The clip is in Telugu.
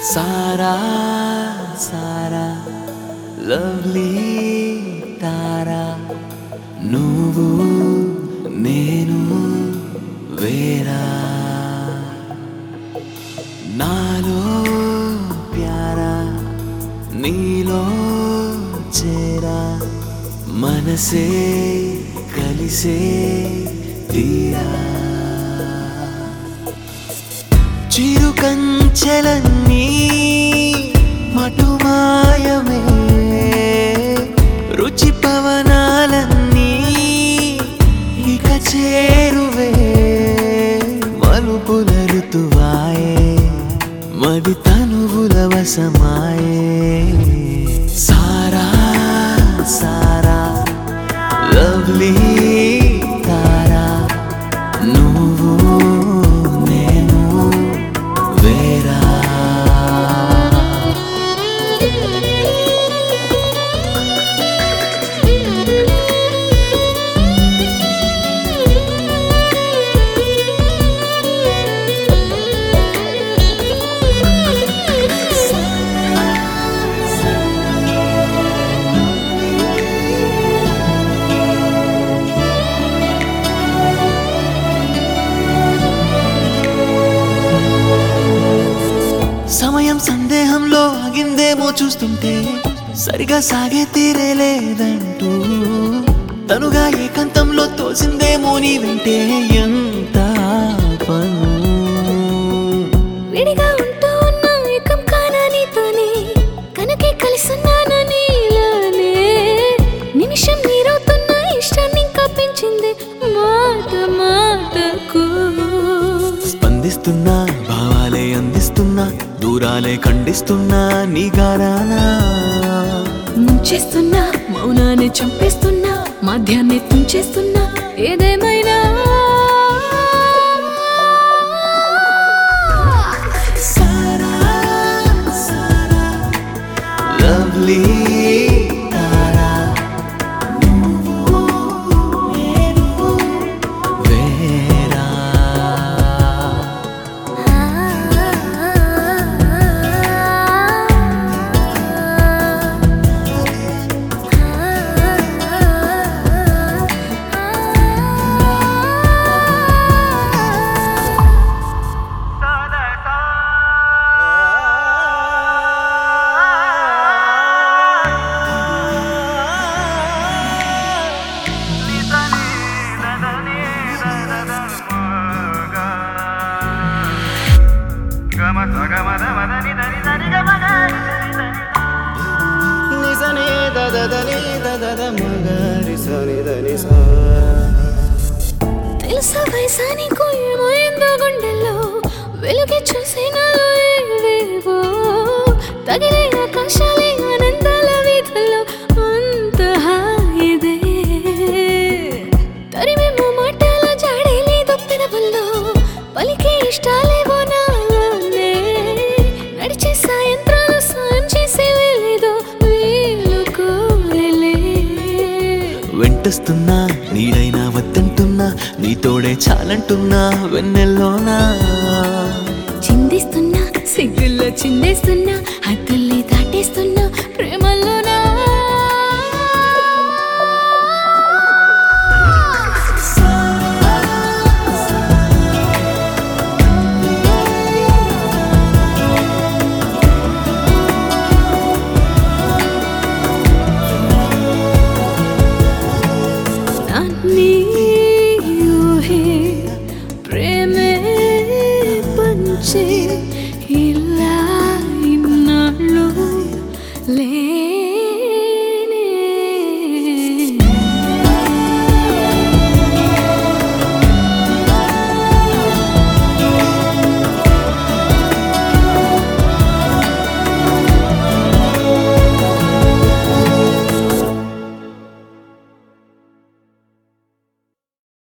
సారా సారా లవ్లీ తారా నువ్వు నేను వేరా నాలో ప్యారా నీలో చేరా మనసే కలిసే తీరా చిరు కంచెలన్నీ మటుమాయమే రుచి పవనాలన్నీ ఇక చేరువే మలుపుల ఋతువాయే మది తనువుల వశమాయే సారా సారా లవ్లీ తారా నువ్వు నేను వేరా సమయం సందేహంలో ఆగిందేమో చూస్తుంటే సరిగా సాగే తీరే లేదంటూ తనుగా ఏకాంతంలో తోసిందేమో నీ వెంటే ఎంత పను విడిగా ఉంటూ ఉన్నా ఏకం కానా నీతోనే కనుకే కలిసున్నాను నీలోనే నిమిషం నీరవుతున్న ఇష్టాన్ని ఇంకా పెంచింది మాట మాటకు స్పందిస్తున్నా భావాలే అందిస్తున్నా దూరాలే ఖండిస్తున్నా నీ గారానా ముంచేస్తున్నా మౌనాన్ని చంపేస్తున్నా మధ్యాన్ని తుంచేస్తున్నా ఏదేమైనా సారా సారా లవ్లీ తారా నువ్వు నేను వేరా నిజని దదని దద మగరి సని దని సా తెలుసా వయసా నీకు ఏమైందో గుండెల్లో వెలుగి చూసి నాలో ఏవేవో తగిలే ఆకాశాలే ఆనందాల వీధుల్లో అంత హాయిదే తరిమేమో మాటల జాడే లేదు పెదవుల్లో పలికే ఇష్టాలేవో నాలోనే నడిచే సాయంత్రాలు సాయం చేసేవే లేదో వీలు కోరలే వెంటస్తున్నా నీడైనా వద్దంటున్నా నీతోడే చాలంటున్నా వెన్నెల్లోనా చిందిస్తున్నా సిగ్గుల్లో చిందేస్తున్నా హద్దుల్ని దాటేస్తున్నా ప్రేమలోనా నాన్నీ ఊహే ప్రేమే పంచే ఇలా